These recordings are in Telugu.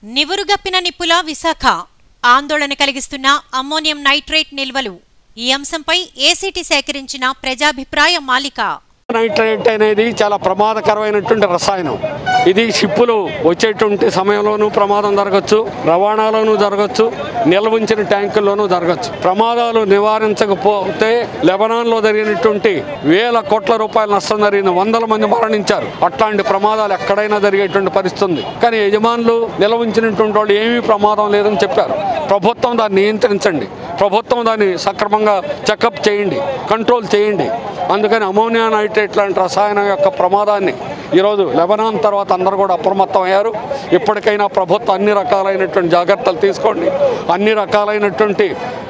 నివురుగప్పిన నిప్పుల విశాఖ ఆందోళన కలిగిస్తున్న అమ్మోనియం నైట్రేట్ నిల్వలు ఈ అంశంపై ఏసీటీ సేకరించిన ప్రజాభిప్రాయ మాలిక నైట్రేట్ అనేది చాలా ప్రమాదకరమైనటువంటి రసాయనం ఇది షిప్పులు వచ్చేటువంటి సమయంలోనూ ప్రమాదం జరగచ్చు రవాణాలోనూ జరగచ్చు నిల్వ ఉంచిన ట్యాంకుల్లోనూ జరగచ్చు ప్రమాదాలు నివారించకపోతే లెబనాన్లో జరిగినటువంటి వేల కోట్ల రూపాయల నష్టం జరిగింది వందల మంది మరణించారు అట్లాంటి ప్రమాదాలు ఎక్కడైనా జరిగేటువంటి పరిస్థితి ఉంది కానీ యజమానులు నిల్వ ఉంచినటువంటి వాళ్ళు ఏమీ ప్రమాదం లేదని చెప్పారు ప్రభుత్వం దాన్ని నియంత్రించండి ప్రభుత్వం దాన్ని సక్రమంగా చెకప్ చేయండి కంట్రోల్ చేయండి అందుకని అమోనియా నైట్రేట్ లాంటి రసాయనం యొక్క ప్రమాదాన్ని ఈరోజు లెబనాన్ తర్వాత అందరూ కూడా అప్రమత్తం అయ్యారు ఇప్పటికైనా ప్రభుత్వం అన్ని రకాలైనటువంటి జాగ్రత్తలు తీసుకోండి అన్ని రకాలైనటువంటి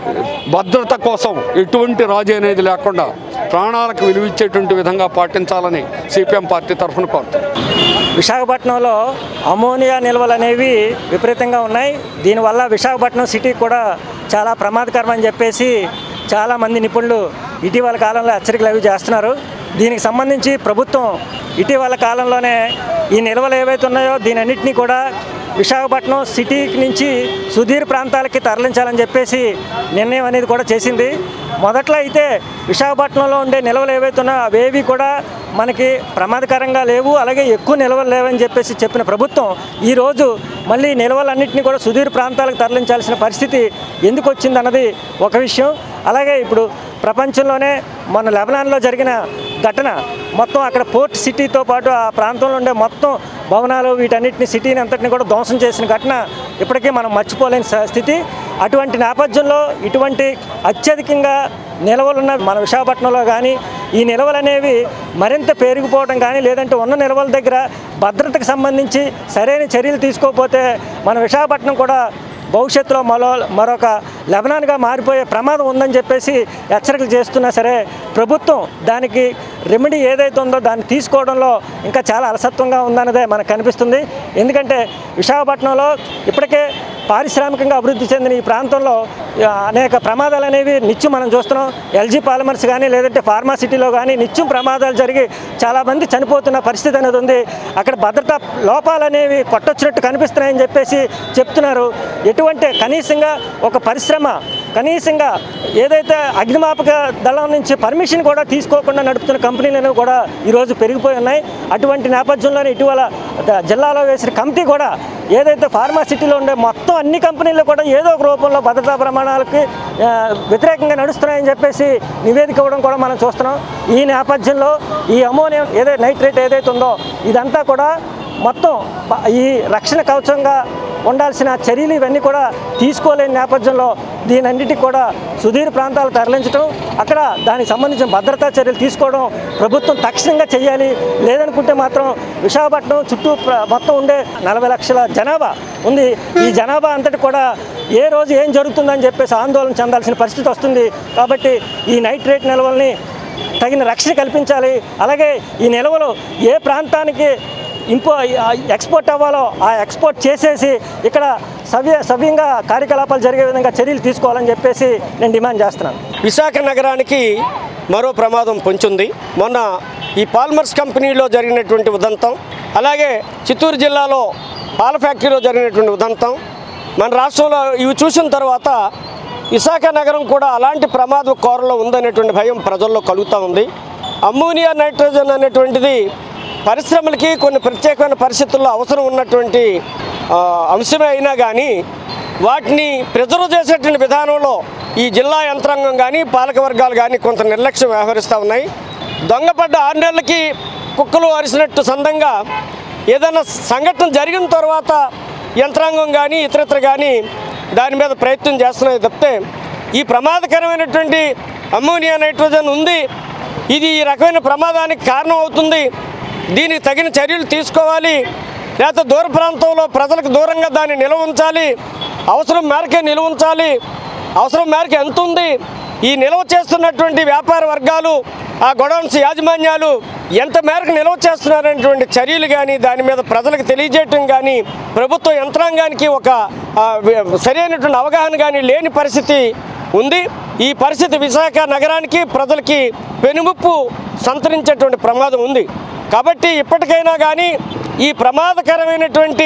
భద్రత కోసం ఎటువంటి రాజీ అనేది లేకుండా ప్రాణాలకు విలువిచ్చేటువంటి విధంగా పాటించాలని సిపిఎం పార్టీ తరఫున కోరుతున్నాం విశాఖపట్నంలో అమోనియా నిల్వలు అనేవి విపరీతంగా ఉన్నాయి దీనివల్ల విశాఖపట్నం సిటీ కూడా చాలా ప్రమాదకరం అని చెప్పేసి చాలామంది నిపుణులు ఇటీవల కాలంలో హెచ్చరికలు అవి చేస్తున్నారు దీనికి సంబంధించి ప్రభుత్వం ఇటీవల కాలంలోనే ఈ నిల్వలు ఏవైతే ఉన్నాయో దీనన్నింటినీ కూడా విశాఖపట్నం సిటీ నుంచి సుదీర్ ప్రాంతాలకి తరలించాలని చెప్పేసి నిర్ణయం అనేది కూడా చేసింది మొదట్లో అయితే విశాఖపట్నంలో ఉండే నిల్వలు ఏవైతే ఉన్నాయో అవేవి కూడా మనకి ప్రమాదకరంగా లేవు అలాగే ఎక్కువ నిల్వలు లేవని చెప్పేసి చెప్పిన ప్రభుత్వం ఈరోజు మళ్ళీ నిల్వలన్నింటినీ కూడా సుదూర ప్రాంతాలకు తరలించాల్సిన పరిస్థితి ఎందుకు వచ్చిందన్నది ఒక విషయం అలాగే ఇప్పుడు ప్రపంచంలోనే మన లెబనాన్లో జరిగిన ఘటన మొత్తం అక్కడ పోర్ట్ సిటీతో పాటు ఆ ప్రాంతంలో ఉండే మొత్తం భవనాలు వీటన్నిటిని సిటీని అంతటిని కూడా ధ్వంసం చేసిన ఘటన ఇప్పటికీ మనం మర్చిపోలేని స- స్థితి అటువంటి నేపథ్యంలో ఇటువంటి అత్యధికంగా నిల్వలున్న మన విశాఖపట్నంలో కానీ ఈ నిల్వలు అనేవి మరింత పెరిగిపోవడం కానీ లేదంటే ఉన్న నిల్వల దగ్గర భద్రతకు సంబంధించి సరైన చర్యలు తీసుకోకపోతే మన విశాఖపట్నం కూడా భవిష్యత్తులో మరో మరొక లెబనాన్గా మారిపోయే ప్రమాదం ఉందని చెప్పేసి హెచ్చరికలు చేస్తున్నా సరే ప్రభుత్వం దానికి రెమెడీ ఏదైతే ఉందో దాన్ని తీసుకోవడంలో ఇంకా చాలా అలసత్వంగా ఉందన్నదే మనకు కనిపిస్తుంది ఎందుకంటే విశాఖపట్నంలో ఇప్పటికే పారిశ్రామికంగా అభివృద్ధి చెందిన ఈ ప్రాంతంలో ఆ, అనేక ప్రమాదాలు అనేవి నిత్యం మనం చూస్తున్నాం ఎల్జీ పాలిమర్స్ కానీ లేదంటే ఫార్మా సిటీలో కానీ నిత్యం ప్రమాదాలు జరిగి చాలామంది చనిపోతున్న పరిస్థితి అనేది ఉంది అక్కడ భద్రతా లోపాలు అనేవి కొట్టొచ్చినట్టు కనిపిస్తున్నాయని చెప్పేసి చెప్తున్నారు ఎటువంటి కనీసంగా ఒక పరిశ్రమ కనీసంగా ఏదైతే అగ్నిమాపక దళం నుంచి పర్మిషన్ కూడా తీసుకోకుండా నడుపుతున్న కంపెనీలు అనేవి కూడా ఈరోజు పెరిగిపోయి ఉన్నాయి అటువంటి నేపథ్యంలోనే ఇటీవల ద- జిల్లాలో వేసిన కమిటీ కూడా ఏదైతే ఫార్మా సిటీలో ఉండే మొత్తం అన్ని కంపెనీలు కూడా ఏదో ఒక రూపంలో భద్రతా ప్రమాణాలకి ఆ, వ్యతిరేకంగా నడుస్తున్నాయని చెప్పేసి నివేదిక ఇవ్వడం కూడా మనం చూస్తున్నాం ఈ నేపథ్యంలో ఈ అమోనియం ఏదైతే నైట్రేట్ ఏదైతే ఉందో ఇదంతా కూడా మొత్తం ప- ఈ రక్షణ కవచంగా ఉండాల్సిన చర్యలు ఇవన్నీ కూడా తీసుకోలేని నేపథ్యంలో దీనన్నిటికి కూడా సుదీర ప్రాంతాలు తరలించడం అక్కడ దానికి సంబంధించిన భద్రతా చర్యలు తీసుకోవడం ప్రభుత్వం తక్షణంగా చేయాలి లేదనుకుంటే మాత్రం విశాఖపట్నం చుట్టూ ప్ర- మొత్తం ఉండే నలభై లక్షల జనాభా ఉంది ఈ జనాభా అంతటి కూడా ఏ రోజు ఏం జరుగుతుందని చెప్పేసి ఆందోళన చెందాల్సిన పరిస్థితి వస్తుంది కాబట్టి ఈ నైట్రేట్ నిల్వల్ని తగిన రక్షణ కల్పించాలి అలాగే ఈ నిల్వలు ఏ ప్రాంతానికి ఇంపో ఎక్స్పోర్ట్ అవ్వాలో ఆ ఎక్స్పోర్ట్ చేసేసి ఇక్కడ సవ్య సవ్యంగా కార్యకలాపాలు జరిగే విధంగా చర్యలు తీసుకోవాలని చెప్పేసి నేను డిమాండ్ చేస్తున్నాను విశాఖ నగరానికి మరో ప్రమాదం పొంచుంది మొన్న ఈ పాల్మర్స్ కంపెనీలో జరిగినటువంటి ఉదంతం అలాగే చిత్తూరు జిల్లాలో పాల ఫ్యాక్టరీలో జరిగినటువంటి ఉదంతం మన రాష్ట్రంలో ఇవి చూసిన తర్వాత విశాఖ నగరం కూడా అలాంటి ప్రమాద కోరలో ఉందనేటువంటి భయం ప్రజల్లో కలుగుతూ ఉంది అమ్మోనియా నైట్రోజన్ అనేటువంటిది పరిశ్రమలకి కొన్ని ప్రత్యేకమైన పరిస్థితుల్లో అవసరం ఉన్నటువంటి ఆ, అంశమే అయినా కానీ వాటిని ప్రిజర్వ్ చేసేటువంటి విధానంలో ఈ జిల్లా యంత్రాంగం కానీ పాలక వర్గాలు కానీ కొంత నిర్లక్ష్యం వ్యవహరిస్తూ ఉన్నాయి దొంగపడ్డ ఆరు నెలలకి కుక్కలు అరిసినట్టు సందంగా ఏదైనా సంఘటన జరిగిన తర్వాత యంత్రాంగం కానీ ఇతరత్ర కానీ దాని మీద ప్రయత్నం చేస్తున్నాయి తప్పితే ఈ ప్రమాదకరమైనటువంటి అమ్మోనియా నైట్రోజన్ ఉంది ఇది ఈ రకమైన ప్రమాదానికి కారణం అవుతుంది దీనికి తగిన చర్యలు తీసుకోవాలి లేకపోతే దూర ప్రాంతంలో ప్రజలకు దూరంగా దాన్ని నిల్వ ఉంచాలి అవసరం మేరకే నిల్వ ఉంచాలి అవసరం మేరకు ఎంత ఉంది ఈ నిల్వ చేస్తున్నటువంటి వ్యాపార వర్గాలు ఆ గొడౌన్స్ యాజమాన్యాలు ఎంత మేరకు నిల్వ చేస్తున్నారనేటువంటి చర్యలు కానీ దాని మీద ప్రజలకు తెలియజేయటం కానీ ప్రభుత్వ యంత్రాంగానికి ఒక ఆ, వి- సరైనటువంటి అవగాహన కానీ లేని పరిస్థితి ఉంది ఈ పరిస్థితి విశాఖ నగరానికి ప్రజలకి పెనుముప్పు సంతరించేటువంటి ప్రమాదం ఉంది కాబట్టి ఇప్పటికైనా కానీ ఈ ప్రమాదకరమైనటువంటి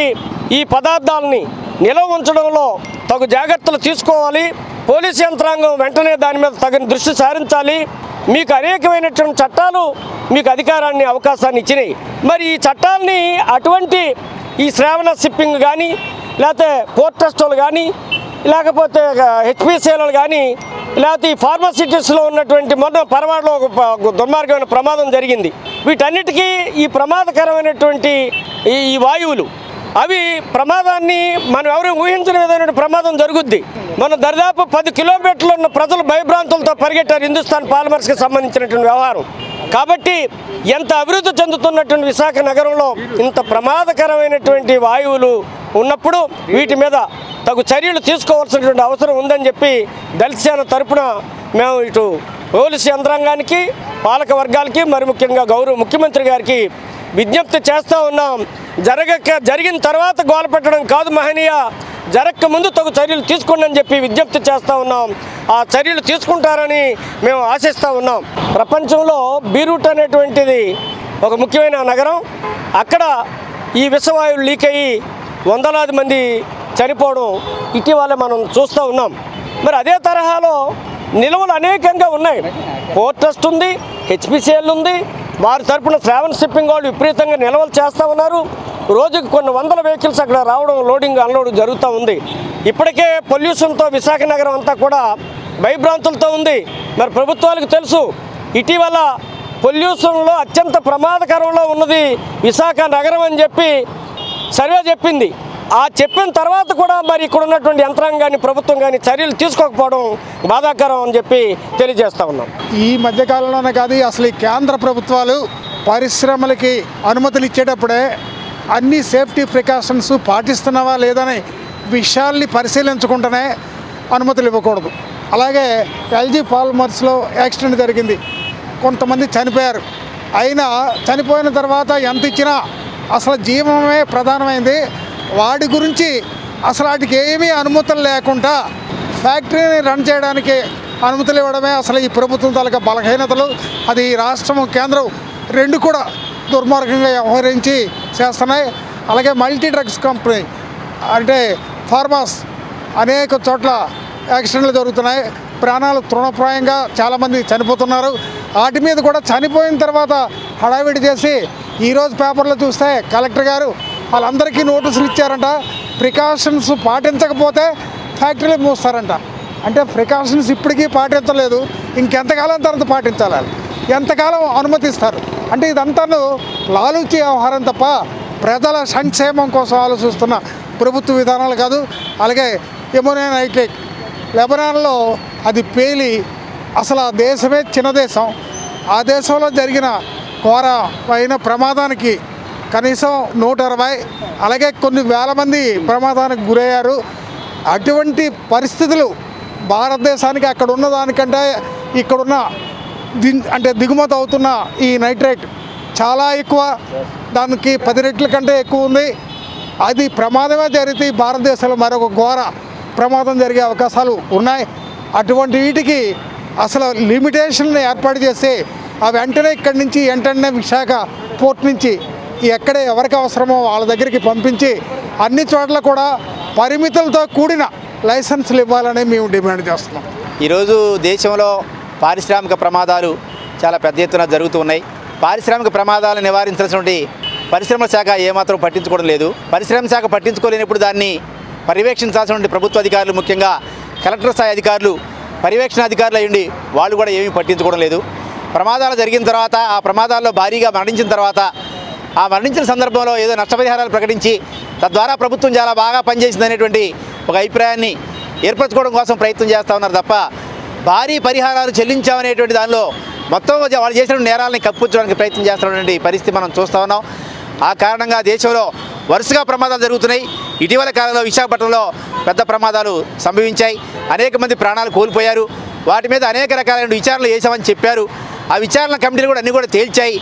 ఈ పదార్థాలని నిల్వ ఉంచడంలో తగు జాగ్రత్తలు తీసుకోవాలి పోలీస్ యంత్రాంగం వెంటనే దాని మీద తగిన దృష్టి సారించాలి మీకు అనేకమైనటువంటి చట్టాలు మీకు అధికారాన్ని అవకాశాన్ని ఇచ్చినాయి మరి ఈ చట్టాలని అటువంటి ఈ శ్రావణ షిప్పింగ్ కానీ లేకపోతే పోర్ట్ ట్రస్టులు కానీ లేకపోతే హెచ్పిసిఎల్ కానీ లేకపోతే ఈ ఫార్మసిటీస్లో ఉన్నటువంటి మొన్న పరవాడలో ఒక ప- దుర్మార్గమైన ప్రమాదం జరిగింది వీటన్నిటికీ ఈ ప్రమాదకరమైనటువంటి ఈ ఈ వాయువులు అవి ప్రమాదాన్ని మనం ఎవరు ఊహించని విధమైన ప్రమాదం జరుగుద్ది మన దరిదాపు పది కిలోమీటర్లు ఉన్న ప్రజలు భయభ్రాంతులతో పరిగెట్టారు హిందుస్థాన్ పాలిమర్స్కి సంబంధించినటువంటి వ్యవహారం కాబట్టి ఎంత అభివృద్ధి చెందుతున్నటువంటి విశాఖ నగరంలో ఇంత ప్రమాదకరమైనటువంటి వాయువులు ఉన్నప్పుడు వీటి మీద తగు చర్యలు తీసుకోవాల్సినటువంటి అవసరం ఉందని చెప్పి దళిత సేన తరపున మేము ఇటు పోలీసు యంత్రాంగానికి పాలక వర్గాలకి మరి ముఖ్యంగా గౌరవ ముఖ్యమంత్రి గారికి విజ్ఞప్తి చేస్తూ ఉన్నాం జరగక జరిగిన తర్వాత గోల పెట్టడం కాదు మహనీయ జరగక ముందు తగు చర్యలు తీసుకోండి అని చెప్పి విజ్ఞప్తి చేస్తూ ఉన్నాం ఆ చర్యలు తీసుకుంటారని మేము ఆశిస్తూ ఉన్నాం ప్రపంచంలో బీరూట్ అనేటువంటిది ఒక ముఖ్యమైన నగరం అక్కడ ఈ విషవాయువులు లీక్ అయ్యి వందలాది మంది చనిపోవడం ఇటీవల మనం చూస్తూ ఉన్నాం మరి అదే తరహాలో నిల్వలు అనేకంగా ఉన్నాయి పోర్ట్ ట్రస్ట్ ఉంది హెచ్పిసిఎల్ ఉంది వారి తరపున శ్రావణ్ షిప్పింగ్ వాళ్ళు విపరీతంగా నిల్వలు చేస్తూ ఉన్నారు రోజుకు కొన్ని వందల వెహికల్స్ అక్కడ రావడం లోడింగ్ అన్లోడ్ జరుగుతూ ఉంది ఇప్పటికే పొల్యూషన్తో విశాఖ నగరం అంతా కూడా భయభ్రాంతులతో ఉంది మరి ప్రభుత్వాలకు తెలుసు ఇటీవల పొల్యూషన్లో అత్యంత ప్రమాదకరంలో ఉన్నది విశాఖ నగరం అని చెప్పి సర్వే చెప్పింది ఆ చెప్పిన తర్వాత కూడా మరి ఇక్కడ ఉన్నటువంటి యంత్రాంగాన్ని ప్రభుత్వం కానీ చర్యలు తీసుకోకపోవడం బాధాకరం అని చెప్పి తెలియజేస్తా ఉన్నాం ఈ మధ్యకాలంలోనే కాదు అసలు ఈ కేంద్ర ప్రభుత్వాలు పరిశ్రమలకి అనుమతులు ఇచ్చేటప్పుడే అన్ని సేఫ్టీ ప్రికాషన్స్ పాటిస్తున్నావా లేదని విషయాల్ని పరిశీలించకుండానే అనుమతులు ఇవ్వకూడదు అలాగే ఎల్జీ పాల్మర్స్లో యాక్సిడెంట్ జరిగింది కొంతమంది చనిపోయారు అయినా చనిపోయిన తర్వాత ఎంత ఇచ్చినా అసలు జీవమే ప్రధానమైంది వాడి గురించి అసలు వాటికి ఏమీ అనుమతులు లేకుండా ఫ్యాక్టరీని రన్ చేయడానికి అనుమతులు ఇవ్వడమే అసలు ఈ ప్రభుత్వం తాలూకా బలహీనతలు అది ఈ రాష్ట్రం కేంద్రం రెండు కూడా దుర్మార్గంగా వ్యవహరించి చేస్తున్నాయి అలాగే మల్టీ డ్రగ్స్ కంపెనీ అంటే ఫార్మాస్ అనేక చోట్ల యాక్సిడెంట్లు జరుగుతున్నాయి ప్రాణాలు తృణప్రాయంగా చాలామంది చనిపోతున్నారు వాటి మీద కూడా చనిపోయిన తర్వాత హడావిడి చేసి ఈరోజు పేపర్లో చూస్తే కలెక్టర్ గారు వాళ్ళందరికీ నోటీసులు ఇచ్చారంట ప్రికాషన్స్ పాటించకపోతే ఫ్యాక్టరీలు మూస్తారంట అంటే ప్రికాషన్స్ ఇప్పటికీ పాటించలేదు ఇంకెంతకాలం తర్వాత పాటించాలి వాళ్ళు? ఎంతకాలం అనుమతిస్తారు అంటే ఇదంతాను లాలూచి వ్యవహారం తప్ప ప్రజల సంక్షేమం కోసం ఆలోచిస్తున్న ప్రభుత్వ విధానాలు కాదు అలాగే ఎమోనియా నైట్రేట్ లెబనాన్లో అది పేలి అసలు ఆ దేశమే చిన్న దేశం ఆ దేశంలో జరిగిన ఘోరమైన ప్రమాదానికి కనీసం నూట ఇరవై అలాగే కొన్ని వేల మంది ప్రమాదానికి గురయ్యారు అటువంటి పరిస్థితులు భారతదేశానికి అక్కడ ఉన్న దానికంటే ఇక్కడున్న ది అంటే దిగుమతి అవుతున్న ఈ నైట్రేట్ చాలా ఎక్కువ దానికి పది రెట్ల కంటే ఎక్కువ ఉంది అది ప్రమాదమే జరిగితే ఈ భారతదేశంలో మరొక ఘోర ప్రమాదం జరిగే అవకాశాలు ఉన్నాయి అటువంటి వీటికి అసలు లిమిటేషన్ని ఏర్పాటు చేసి ఆ వెంటనే ఇక్కడి నుంచి వెంటనే విశాఖ పోర్ట్ నుంచి ఎక్కడ ఎవరికి అవసరమో వాళ్ళ దగ్గరికి పంపించి అన్ని చోట్ల కూడా పరిమితులతో కూడిన లైసెన్సులు ఇవ్వాలని మేము డిమాండ్ చేస్తున్నాం ఈరోజు దేశంలో పారిశ్రామిక ప్రమాదాలు చాలా పెద్ద ఎత్తున జరుగుతూ ఉన్నాయి పారిశ్రామిక ప్రమాదాలను నివారించాల్సినటువంటి పరిశ్రమల శాఖ ఏమాత్రం పట్టించుకోవడం లేదు పరిశ్రమ శాఖ పట్టించుకోలేనప్పుడు దాన్ని పర్యవేక్షించాల్సినటువంటి ప్రభుత్వ అధికారులు ముఖ్యంగా కలెక్టర్ స్థాయి అధికారులు పర్యవేక్షణ అధికారులు అయ్యండి వాళ్ళు కూడా ఏమీ పట్టించుకోవడం లేదు ప్రమాదాలు జరిగిన తర్వాత ఆ ప్రమాదాల్లో భారీగా మరణించిన తర్వాత ఆ మరణించిన సందర్భంలో ఏదో నష్టపరిహారాలు ప్రకటించి తద్వారా ప్రభుత్వం చాలా బాగా పనిచేసింది అనేటువంటి ఒక అభిప్రాయాన్ని ఏర్పరచుకోవడం కోసం ప్రయత్నం చేస్తూ ఉన్నారు తప్ప భారీ పరిహారాలు చెల్లించామనేటువంటి దానిలో మొత్తం వాళ్ళు చేసిన నేరాలని కప్పించడానికి ప్రయత్నం చేస్తున్నటువంటి పరిస్థితి మనం చూస్తూ ఉన్నాం ఆ కారణంగా దేశంలో వరుసగా ప్రమాదాలు జరుగుతున్నాయి ఇటీవల కాలంలో విశాఖపట్నంలో పెద్ద ప్రమాదాలు సంభవించాయి అనేక మంది ప్రాణాలు కోల్పోయారు వాటి మీద అనేక రకాలైన విచారణలు చేశామని చెప్పారు ఆ విచారణ కమిటీలు కూడా అన్నీ కూడా తేల్చాయి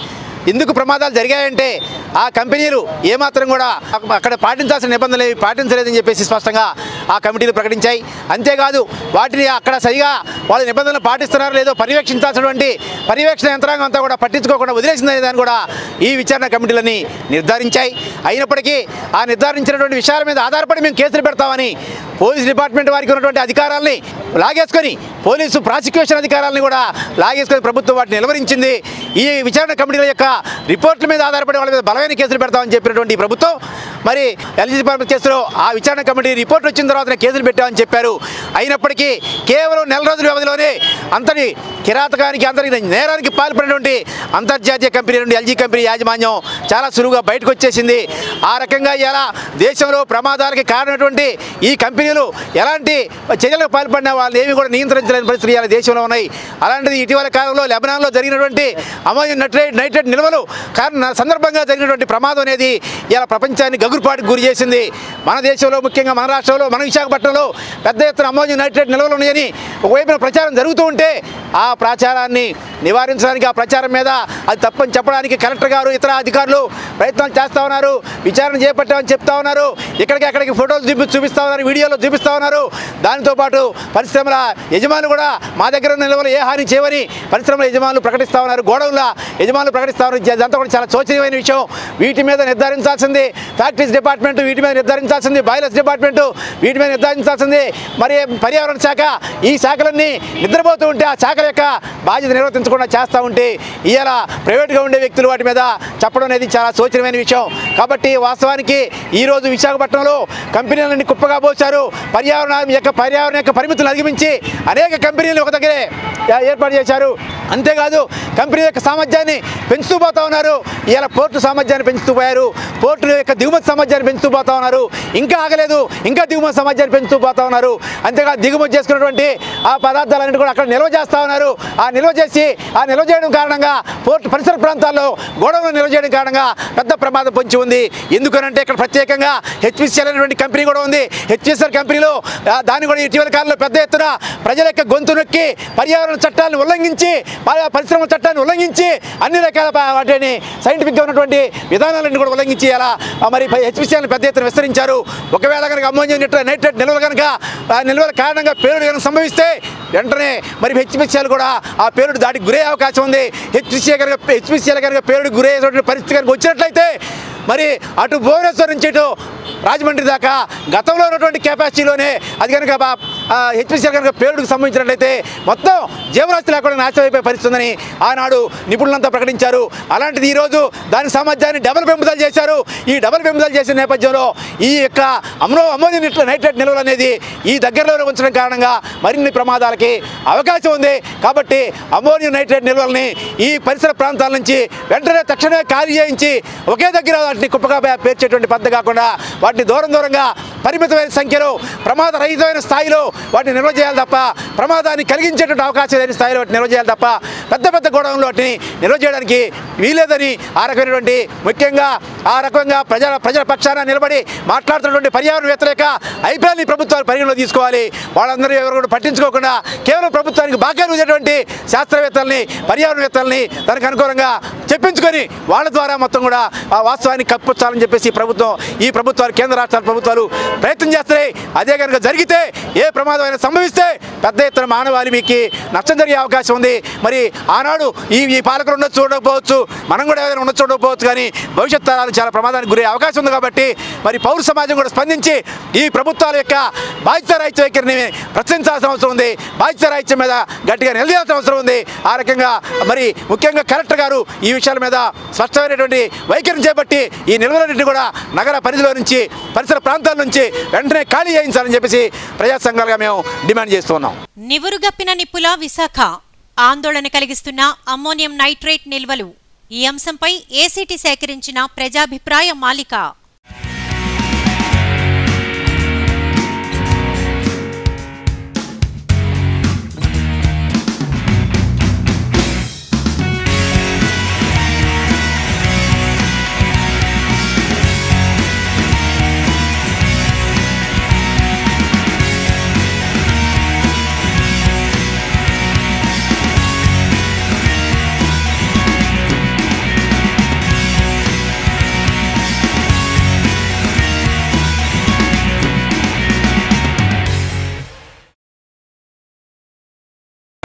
ఎందుకు ప్రమాదాలు జరిగాయంటే ఆ కంపెనీలు ఏమాత్రం కూడా అక్కడ పాటించాల్సిన నిబంధనలు ఏవి పాటించలేదని చెప్పేసి స్పష్టంగా ఆ కమిటీలు ప్రకటించాయి అంతేకాదు వాటిని అక్కడ సరిగా వాళ్ళ నిబంధనలు పాటిస్తున్నారో లేదో పర్యవేక్షించాల్సినటువంటి పర్యవేక్షణ యంత్రాంగం అంతా కూడా పట్టించుకోకుండా వదిలేసిందనే దాన్ని కూడా ఈ విచారణ కమిటీలని నిర్ధారించాయి అయినప్పటికీ ఆ నిర్ధారించినటువంటి విషయాల మీద ఆధారపడి మేము కేసులు పెడతామని పోలీస్ డిపార్ట్మెంట్ వారికి ఉన్నటువంటి అధికారాలని లాగేసుకొని పోలీసు ప్రాసిక్యూషన్ అధికారాలని కూడా లాగేసుకొని ప్రభుత్వం వాటిని నిలవరించింది ఈ విచారణ కమిటీల యొక్క రిపోర్ట్ల మీద ఆధారపడి వాళ్ళ మీద బలమైన కేసులు పెడతామని చెప్పినటువంటి ఈ ప్రభుత్వం మరి ఎల్జీ డిపార్ట్మెంట్ కేసులో ఆ విచారణ కమిటీ రిపోర్ట్ వచ్చిన తర్వాత కేసులు పెట్టామని చెప్పారు అయినప్పటికీ కేవలం నెల రోజుల వ్యవధిలోనే అంతటి కిరాతకానికి అంతటి నేరానికి పాల్పడినటువంటి అంతర్జాతీయ కంపెనీ నుండి ఎల్జీ కంపెనీ యాజమాన్యం చాలా సులువుగా బయటకు వచ్చేసింది ఆ రకంగా ఇలా దేశంలో ప్రమాదాలకి కారణమైనటువంటి ఈ కంపెనీలు ఎలాంటి చర్యలకు పాల్పడిన వాళ్ళు ఏమి కూడా నియంత్రించలేని పరిస్థితి ఇవాళ దేశంలో ఉన్నాయి అలాంటిది ఇటీవల కాలంలో లెబనాన్లో జరిగినటువంటి అమోనియం నైట్రేట్ నైట్రేట్ నిల్వలు కారణ సందర్భంగా జరిగినటువంటి ప్రమాదం అనేది ఇలా ప్రపంచాన్ని గగురుపాటుకు గురి చేసింది మన దేశంలో ముఖ్యంగా మన రాష్ట్రంలో మన విశాఖపట్నంలో పెద్ద ఎత్తున అమోనియం నైట్రేట్ నిల్వలు ఉన్నాయని ఒకవైపున ప్రచారం జరుగుతూ ఉంటే ఆ ప్రచారాన్ని నివారించడానికి ఆ ప్రచారం మీద అది తప్పని చెప్పడానికి కలెక్టర్ గారు ఇతర అధికారులు ప్రయత్నాలు చేస్తూ ఉన్నారు విచారణ చేపట్టామని చెప్తా ఉన్నారు ఇక్కడికి అక్కడికి ఫోటోలు చూపి చూపిస్తూ ఉన్నారు వీడియోలు చూపిస్తూ ఉన్నారు దానితో పాటు పరిశ్రమల యజమానులు కూడా మా దగ్గర ఉన్న నిల్వలు ఏ హాని చేయవని పరిశ్రమల యజమానులు ప్రకటిస్తూ ఉన్నారు గోడౌన్ల యజమానులు ప్రకటిస్తూ ఉన్నారు ఇదంతా కూడా చాలా శోచనీయమైన విషయం వీటి మీద నిర్ధారించాల్సింది ఫ్యాక్టరీస్ డిపార్ట్మెంట్ వీటి మీద నిర్ధారించాల్సింది బాయిలర్స్ డిపార్ట్మెంట్ వీటి మీద నిర్ధారించాల్సింది మరి పర్యావరణ శాఖ ఈ శాఖలన్నీ నిద్రపోతూ ఉంటే ఆ శాఖల యొక్క బాధ్యత నిర్వర్తించకుండా చేస్తూ ఉంటే ఇవాళ ప్రైవేట్గా ఉండే వ్యక్తులు వాటి మీద చెప్పడం అనేది చాలా శోచనీయమైన విషయం కాబట్టి వాస్తవానికి ఈరోజు విశాఖపట్నంలో కంపెనీలన్నీ కుప్పగా పోశారు పర్యావరణం యొక్క పర్యావరణ యొక్క పరిమితులు అధిగమించి అనేక కంపెనీలు ఒక దగ్గరే ఏ- ఏర్పాటు చేశారు అంతేకాదు కంపెనీ యొక్క సామర్థ్యాన్ని పెంచుతూ పోతా ఉన్నారు ఇవాళ పోర్టు సామర్థ్యాన్ని పెంచుతూ పోయారు పోర్టు యొక్క దిగుమతి సామర్థ్యాన్ని పెంచుతూ పోతా ఉన్నారు ఇంకా ఆగలేదు ఇంకా దిగుమతి సామర్థ్యాన్ని పెంచుతూ పోతా ఉన్నారు అంతేకాదు దిగుమతి చేసుకున్నటువంటి ఆ పదార్థాలన్నింటి కూడా అక్కడ నిల్వ చేస్తా ఉన్నారు ఆ నిల్వ చేసి ఆ నిల్వ చేయడం కారణంగా పోర్టు పరిసర ప్రాంతాల్లో గోడౌన్లు నిల్వ చేయడం కారణంగా పెద్ద ప్రమాదం పొంచి ఉంది ఎందుకనంటే ఇక్కడ ప్రత్యేకంగా హెచ్పిసిఎల్ అనేటువంటి కంపెనీ కూడా ఉంది హెచ్పిసిఎల్ కంపెనీలో ఆ, దాన్ని కూడా ఇటీవల కాలంలో పెద్ద ఎత్తున ప్రజల యొక్క గొంతు నొక్కి పర్యావరణ చట్టాలను ఉల్లంఘించి ప- పరిశ్రమ చట్టాన్ని ఉల్లంఘించి అన్ని రకాల ప- వాటిని సైంటిఫిక్గా ఉన్నటువంటి విధానాలన్నీ కూడా ఉల్లంఘించి అలా ఆ, మరి హెచ్పిసిఎల్ని పెద్ద ఎత్తున విస్తరించారు ఒకవేళ కనుక అమ్మోనియం నిట్ర- నైట్రేట్ నిల్వలు కనుక ఆ నిల్వల కారణంగా పేలుడు కనుక సంభవిస్తే వెంటనే మరి హెచ్పిసిఎల్ కూడా ఆ పేలుడు దాటికి గురయ్యే అవకాశం ఉంది హెచ్పిసిఎల్ కనుక హెచ్పిసిఎల్ కనుక పేలుడు గురయ్యేటువంటి పరిస్థితి కనుక వచ్చినట్లయితే మరి అటు భువనేశ్వర్ నుంచి ఇటు రాజమండ్రి దాకా గతంలో ఉన్నటువంటి కెపాసిటీలోనే అది కనుక హెచ్పిసిఎల్ కనుక పేరుడికి సంబంధించినట్లయితే మొత్తం జీవరాశి లేకుండా నాశనం అయిపోయే పరిస్థితి ఉందని ఆనాడు నిపుణులంతా ప్రకటించారు అలాంటిది ఈరోజు దాని సామర్థ్యాన్ని డబల్ పెంపుదల చేశారు ఈ డబల్ పెంపుదల చేసిన నేపథ్యంలో ఈ యొక్క అమ్నో అమోనియం నిట్ర- నైట్రేట్ నిల్వలు అనేది ఈ దగ్గరలోనే ఉంచడం కారణంగా మరిన్ని ప్రమాదాలకి అవకాశం ఉంది కాబట్టి అమోనియం నైట్రేట్ నిల్వల్ని ఈ పరిసర ప్రాంతాల నుంచి వెంటనే తక్షణమే ఖాళీ చేయించి ఒకే దగ్గర వాటిని కుప్పగా పే- పేర్చేటువంటి పద్ధతి కాకుండా వాటిని దూరం దూరంగా పరిమితమైన సంఖ్యలో ప్రమాదరహితమైన స్థాయిలో వాటిని నిల్వ చేయాలి తప్ప ప్రమాదాన్ని కలిగించేటువంటి అవకాశం లేని స్థాయిలో వాటిని నిల్వ చేయాలి తప్ప పెద్ద పెద్ద గోడౌన్లో వాటిని నిల్వ చేయడానికి వీలేదని ఆ రకమైనటువంటి ముఖ్యంగా ఆ రకంగా ప్రజల ప్రజల పక్షాన నిలబడి మాట్లాడుతున్నటువంటి పర్యావరణవేత్తల యొక్క అభిప్రాయాన్ని ప్రభుత్వాలు పరిగణలో తీసుకోవాలి వాళ్ళందరూ ఎవరు కూడా పట్టించుకోకుండా కేవలం ప్రభుత్వానికి బాగా రుజేటువంటి శాస్త్రవేత్తల్ని పర్యావరణవేత్తల్ని దానికి అనుకూలంగా చెప్పించుకొని వాళ్ళ ద్వారా మొత్తం కూడా ఆ వాస్తవాన్ని కప్పించాలని చెప్పేసి ఈ ప్రభుత్వం ఈ ప్రభుత్వాలు కేంద్ర రాష్ట్రాల ప్రభుత్వాలు ప్రయత్నం చేస్తున్నాయి అదే కనుక జరిగితే ఏ ప్రమాదం అయినా సంభవిస్తే పెద్ద ఎత్తున మానవాళికి నష్టం జరిగే అవకాశం ఉంది మరి ఆనాడు ఈ ఈ పాలకులు ఉండొచ్చు ఉండకపోవచ్చు మనం కూడా ఏదైనా ఉండొచ్చు ఉండకపోవచ్చు కానీ భవిష్యత్ తరాలు చాలా ప్రమాదానికి గురే అవకాశం ఉంది కాబట్టి మరి పౌర సమాజం కూడా స్పందించి ఈ ప్రభుత్వాల యొక్క బాధ్యత రాహిత్య వైఖరిని ప్రశ్నించాల్సిన అవసరం ఉంది బాధ్యత రాహిత్యం మీద గట్టిగా నిలదీయాల్సిన అవసరం ఉంది ఆ రకంగా మరి ముఖ్యంగా కలెక్టర్ గారు ఈ విషయాల మీద స్పష్టమైనటువంటి వైఖరిని చేపట్టి ఈ నిల్వలన్నింటినీ కూడా నగర పరిధిలో నుంచి పరిసర ప్రాంతాల నుంచి వెంటనే ఖాళీ చేయించాలని చెప్పేసి ప్రజా సంఘాలుగా మేము డిమాండ్ చేస్తున్నాం నివురుగప్పిన నిప్పుల విశాఖ ఆందోళన కలిగిస్తున్న అమ్మోనియం నైట్రేట్ నిల్వలు ఈ అంశంపై ఏసీటీ సేకరించిన ప్రజాభిప్రాయ మాలిక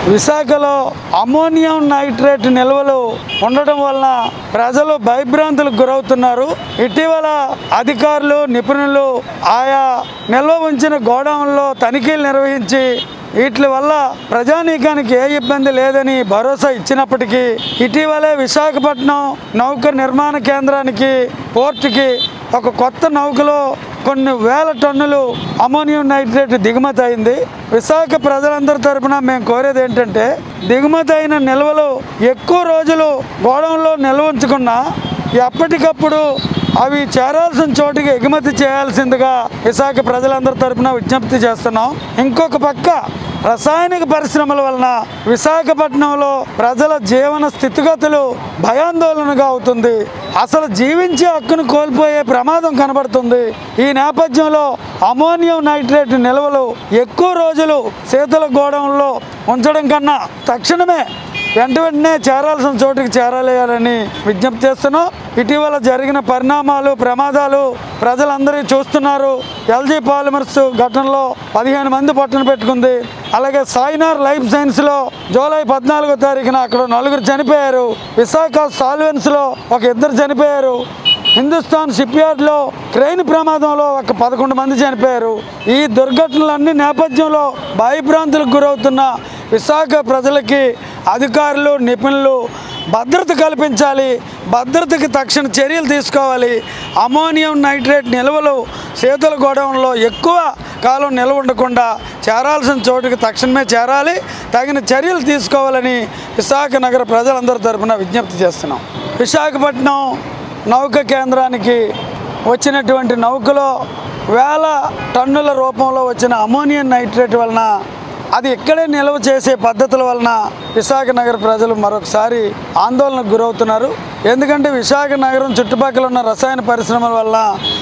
విశాఖలో అమోనియం నైట్రేట్ నిల్వలు ఉండడం వలన ప్రజలు భయభ్రాంతులకు గురవుతున్నారు ఇటీవల అధికారులు నిపుణులు ఆయా నిల్వ ఉంచిన గోడౌన్లో తనిఖీలు నిర్వహించి వీటి వల్ల ప్రజానీకానికి ఏ ఇబ్బంది లేదని భరోసా ఇచ్చినప్పటికీ ఇటీవలే విశాఖపట్నం నౌక నిర్మాణ కేంద్రానికి పోర్టుకి ఒక కొత్త నౌకలో కొన్ని వేల టన్నులు అమోనియం నైట్రేట్ దిగుమతి అయింది విశాఖ ప్రజలందరి తరపున మేము కోరేది ఏంటంటే దిగుమతి అయిన నిల్వలు ఎక్కువ రోజులు గోడంలో నిల్వ ఉంచకుండా ఎప్పటికప్పుడు అవి చేరాల్సిన చోటికి ఎగుమతి చేయాల్సిందిగా విశాఖ ప్రజలందరి తరపున విజ్ఞప్తి చేస్తున్నాం ఇంకొక పక్క రసాయనిక పరిశ్రమల వలన విశాఖపట్నంలో ప్రజల జీవన స్థితిగతులు భయాందోళనగా అవుతుంది అసలు జీవించే హక్కును కోల్పోయే ప్రమాదం కనబడుతుంది ఈ నేపథ్యంలో అమోనియం నైట్రేట్ నిల్వలు ఎక్కువ రోజులు శీతల గోడౌన్లో ఉంచడం కన్నా తక్షణమే వెంట వెంటనే చేరాల్సిన చోటుకి చేరాలేయాలని విజ్ఞప్తి చేస్తున్నాం ఇటీవల జరిగిన పరిణామాలు ప్రమాదాలు ప్రజలందరూ చూస్తున్నారు ఎల్జీ పాలిమర్స్ ఘటనలో పదిహేను మంది పట్టున పెట్టుకుంది అలాగే సాయినార్ లైఫ్ సైన్స్లో జూలై పద్నాలుగో తారీఖున అక్కడ నలుగురు చనిపోయారు విశాఖ సాల్వెన్స్లో ఒక ఇద్దరు చనిపోయారు హిందుస్థాన్ షిప్ యార్డ్లో ట్రైన్ ప్రమాదంలో ఒక పదకొండు మంది చనిపోయారు ఈ దుర్ఘటనలన్నీ నేపథ్యంలో భయభ్రాంతులకు గురవుతున్న విశాఖ ప్రజలకి అధికారులు నిపుణులు భద్రత కల్పించాలి భద్రతకి తక్షణ చర్యలు తీసుకోవాలి అమోనియం నైట్రేట్ నిల్వలు శీతల గోడౌన్లో ఎక్కువ కాలం నిల్వ ఉండకుండా చేరాల్సిన చోటుకి తక్షణమే చేరాలి తగిన చర్యలు తీసుకోవాలని విశాఖ నగర ప్రజలందరి తరపున విజ్ఞప్తి చేస్తున్నాం విశాఖపట్నం నౌక కేంద్రానికి వచ్చినటువంటి నౌకలో వేల టన్నుల రూపంలో వచ్చిన అమోనియం నైట్రేట్ వలన అది ఇక్కడే నిల్వ చేసే పద్ధతుల వలన విశాఖ నగర ప్రజలు మరొకసారి ఆందోళనకు గురవుతున్నారు ఎందుకంటే విశాఖ నగరం చుట్టుపక్కల ఉన్న రసాయన పరిశ్రమల వల్ల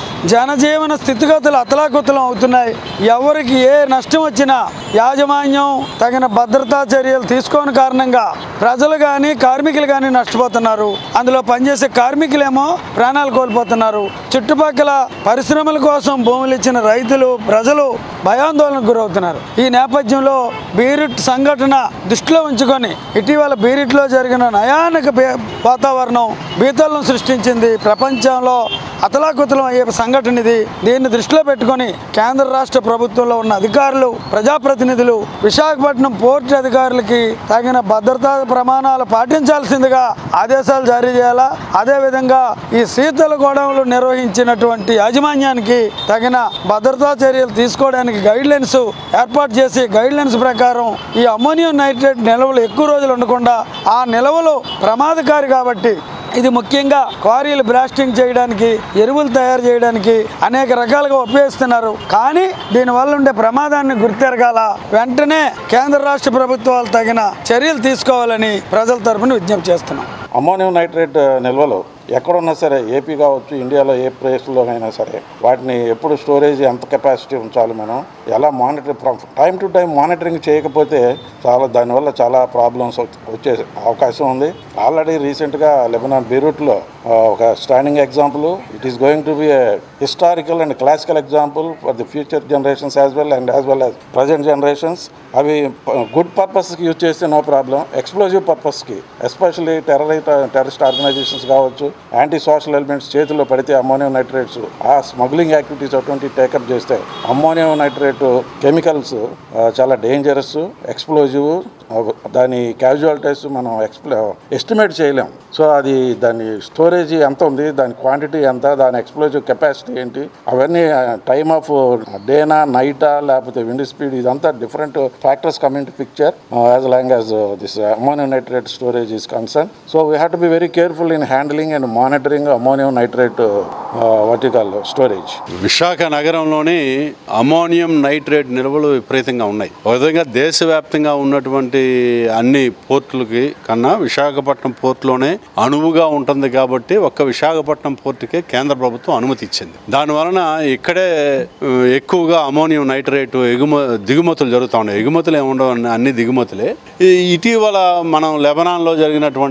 జనజీవన స్థితిగతులు అతలాకుతలం అవుతున్నాయి ఎవరికి ఏ నష్టం వచ్చినా యాజమాన్యం తగిన భద్రతా చర్యలు తీసుకోని కారణంగా ప్రజలు కానీ కార్మికులు కానీ నష్టపోతున్నారు అందులో పనిచేసే కార్మికులేమో ప్రాణాలు కోల్పోతున్నారు చుట్టుపక్కల పరిశ్రమల కోసం భూములు ఇచ్చిన రైతులు ప్రజలు భయాందోళనకు గురవుతున్నారు ఈ నేపథ్యంలో బీరిట్ సంఘటన దృష్టిలో ఉంచుకొని ఇటీవల బీరిట్లో జరిగిన నయానక బే- వాతావరణం బీతలను సృష్టించింది ప్రపంచంలో అతలాకుతలం అయ్యే సంఘటన ఇది దీన్ని దృష్టిలో పెట్టుకొని కేంద్ర రాష్ట్ర ప్రభుత్వంలో ఉన్న అధికారులు ప్రజాప్రతినిధులు విశాఖపట్నం పోర్టు అధికారులకి తగిన భద్రతా ప్రమాణాలు పాటించాల్సిందిగా ఆదేశాలు జారీ చేయాలా అదేవిధంగా ఈ శీతల గోడౌన్లు నిర్వహించినటువంటి యాజమాన్యానికి తగిన భద్రతా చర్యలు తీసుకోవడానికి గైడ్ లైన్స్ ఏర్పాటు చేసి గైడ్ లైన్స్ ప్రకారం ఈ అమ్మోనియం నైట్రేట్ నిల్వలు ఎక్కువ రోజులు ఉండకుండా ఆ నిల్వలు ప్రమాదకారి కాబట్టి ఇది ముఖ్యంగా క్వారీలు బ్లాస్టింగ్ చేయడానికి ఎరువులు తయారు చేయడానికి అనేక రకాలుగా ఉపయోగిస్తున్నారు కానీ దీనివల్ల ఉండే ప్రమాదాన్ని గుర్తెరగాల వెంటనే కేంద్ర రాష్ట్ర ప్రభుత్వాలు తగిన చర్యలు తీసుకోవాలని ప్రజల తరపున విజ్ఞప్తి చేస్తున్నాం అమ్మోనియం నైట్రేట్ నిల్వలు ఎక్కడున్నా సరే ఏపీ కావచ్చు ఇండియాలో ఏ ప్లేస్లో అయినా సరే వాటిని ఎప్పుడు స్టోరేజ్ ఎంత కెపాసిటీ ఉంచాలి మనం ఎలా monitor time to time monitoring చేయకపోతే చాలా దానివల్ల చాలా ప్రాబ్లమ్స్ వచ్చే అవకాశం ఉంది ఆల్రెడీ రీసెంట్గా లెబనాన్ బీరూట్లో ఒక standing example it is going to be a historical and classical example for the future generations as well and as well as present generations అవి గుడ్ పర్పస్కి యూజ్ చేస్తే నో ప్రాబ్లం ఎక్స్ప్లోజివ్ పర్పస్కి ఎస్పెషల్లీ టెర్రరైట్ టెర్రరిస్ట్ ఆర్గనైజేషన్స్ కావచ్చు యాంటీ సోషల్ ఎలిమెంట్స్ చేతిలో పడితే ammonium nitrates ah smuggling activities అటువంటి టేకప్ చేస్తే అమ్మోనియం నైట్రేట్ కెమికల్స్ చాలా డేంజరస్ ఎక్స్ప్లోజివ్ దాని క్యాజువాలిటీస్ మనం ఎక్స్ప్లో ఎస్టిమేట్ చేయలేం సో అది దాని స్టోరేజ్ ఎంత ఉంది దాని క్వాంటిటీ ఎంత దాని ఎక్స్ప్లోజివ్ కెపాసిటీ ఏంటి అవన్నీ టైమ్ ఆఫ్ డేనా నైటా లేకపోతే విండ్ స్పీడ్ ఇదంతా different factors coming to picture as long as this ammonium nitrate storage is concern so we have to be very careful in handling and monitoring ammonium nitrate vertical storage Visakha నగరంలోని అమోనియం నైట్రేట్ నిల్వలు విపరీతంగా ఉన్నాయి ఒక విధంగా దేశవ్యాప్తంగా ఉన్నటువంటి అన్ని పోర్టులకి కన్నా విశాఖపట్నం పోర్టులోనే అణువుగా ఉంటుంది కాబట్టి ఒక్క విశాఖపట్నం పోర్టుకే కేంద్ర ప్రభుత్వం అనుమతి ఇచ్చింది దాని వలన ఇక్కడే ఆ, ఎక్కువగా అమోనియం నైట్రేట్ ఎగుమ దిగుమతులు జరుగుతూ ఉన్నాయి ఎగుమతులు ఏముండవు అన్ని దిగుమతులే ఈ ఇటీవల మనం లెబనాన్లో జరిగినటువంటి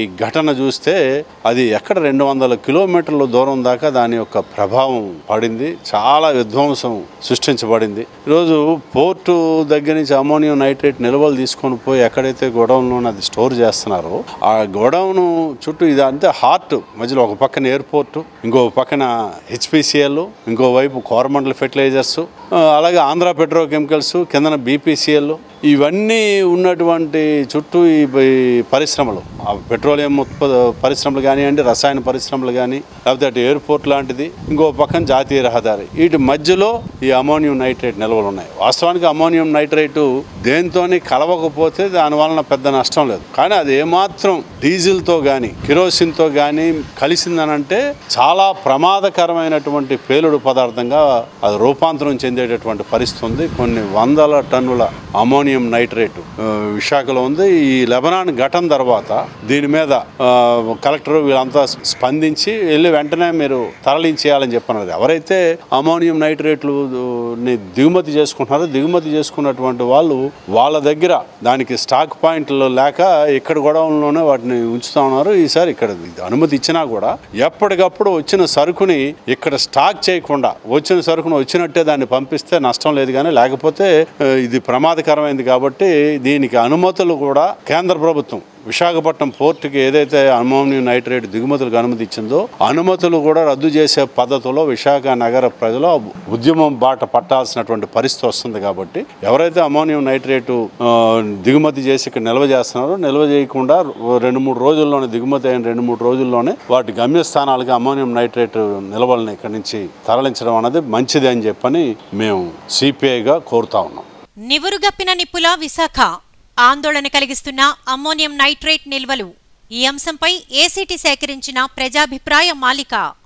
ఘటన చూస్తే అది ఎక్కడ రెండు వందల కిలోమీటర్ల దూరం దాకా దాని యొక్క ప్రభావం పడింది చాలా విధ్వంసం సృష్టించబడింది ఈరోజు పోర్టు దగ్గర నుంచి అమోనియం నైట్రేట్ నిల్వలు తీసుకొని పోయి ఎక్కడైతే గోడౌన్లో అది స్టోర్ చేస్తున్నారో ఆ గోడౌన్ చుట్టూ ఇది అంతే హార్ట్ మధ్యలో ఒక పక్కన ఎయిర్పోర్ట్ ఇంకో పక్కన హెచ్పిసిఎల్ ఇంకో వైపు కోరమండల్ ఫెర్టిలైజర్స్ ఆ, అలాగే ఆంధ్ర పెట్రోకెమికల్స్ కిందన బీపీసీఎల్ ఇవన్నీ ఉన్నటువంటి చుట్టూ ఈ ఈ పరిశ్రమలు ఆ పెట్రోలియం ఉత్ప పరిశ్రమలు కానివ్వండి రసాయన పరిశ్రమలు కానీ లేకపోతే అటు ఎయిర్పోర్ట్ లాంటిది ఇంకో పక్కన జాతీయ రహదారి వీటి మధ్యలో ఈ అమోనియం నైట్రేట్ నిల్వలు ఉన్నాయి వాస్తవానికి అమోనియం నైట్రేటు దేంతోని కలవకపోతే దాని వలన పెద్ద నష్టం లేదు కానీ అది ఏమాత్రం డీజిల్తో కానీ కిరోసిన్తో కానీ కలిసిందనంటే చాలా ప్రమాదకరమైనటువంటి పేలుడు పదార్థంగా అది రూపాంతరం చెందేటటువంటి పరిస్థితి ఉంది కొన్ని వందల టన్నుల అమోనియం నైట్రేట్ ఆ, విశాఖలో ఉంది ఈ లెబనాన్ ఘటన తర్వాత దీని మీద ఆ, కలెక్టర్ వీళ్ళంతా స్పందించి వెళ్ళి వెంటనే మీరు తరలించేయాలని చెప్పన్నారు ఎవరైతే అమోనియం నైట్రేట్లు ని దిగుమతి చేసుకుంటున్నారో దిగుమతి చేసుకున్నటువంటి వాళ్ళు వాళ్ళ దగ్గర దానికి స్టాక్ పాయింట్లు లేక ఇక్కడ గొడవల్లోనే వాటిని ఉంచుతా ఉన్నారు ఈసారి ఇక్కడ ఇది అనుమతి ఇచ్చినా కూడా ఎప్పటికప్పుడు వచ్చిన సరుకుని ఇక్కడ స్టాక్ చేయకుండా వచ్చిన సరుకును వచ్చినట్టే దాన్ని పంపిస్తే నష్టం లేదు కానీ లేకపోతే ఆ, ఇది ప్రమాదకరమైంది కాబట్టి దీనికి అనుమతులు కూడా కేంద్ర ప్రభుత్వం విశాఖపట్నం పోర్టుకి ఏదైతే అమోనియం నైట్రేట్ దిగుమతులకు అనుమతి ఇచ్చిందో అనుమతులు కూడా రద్దు చేసే పద్ధతిలో విశాఖ నగర ప్రజలు ఉద్యమం బాట పట్టాల్సినటువంటి పరిస్థితి వస్తుంది కాబట్టి ఎవరైతే అమోనియం నైట్రేటు ఆ, దిగుమతి చేసి ఇక్కడ నిల్వ చేస్తున్నారో నిల్వ చేయకుండా రెండు మూడు రోజుల్లోనే దిగుమతి అయిన రెండు మూడు రోజుల్లోనే వాటి గమ్యస్థానాలకి అమోనియం నైట్రేట్ నిల్వల్ని ఇక్కడి నుంచి తరలించడం అనేది మంచిది అని చెప్పని మేము సిపిఐగా కోరుతా ఉన్నాం నివురుగప్పిన నిప్పుల విశాఖ ఆందోళన కలిగిస్తున్న అమ్మోనియం నైట్రేట్ నిల్వలు ఈ అంశంపై ఏసీటీ సేకరించిన ప్రజాభిప్రాయ మాలిక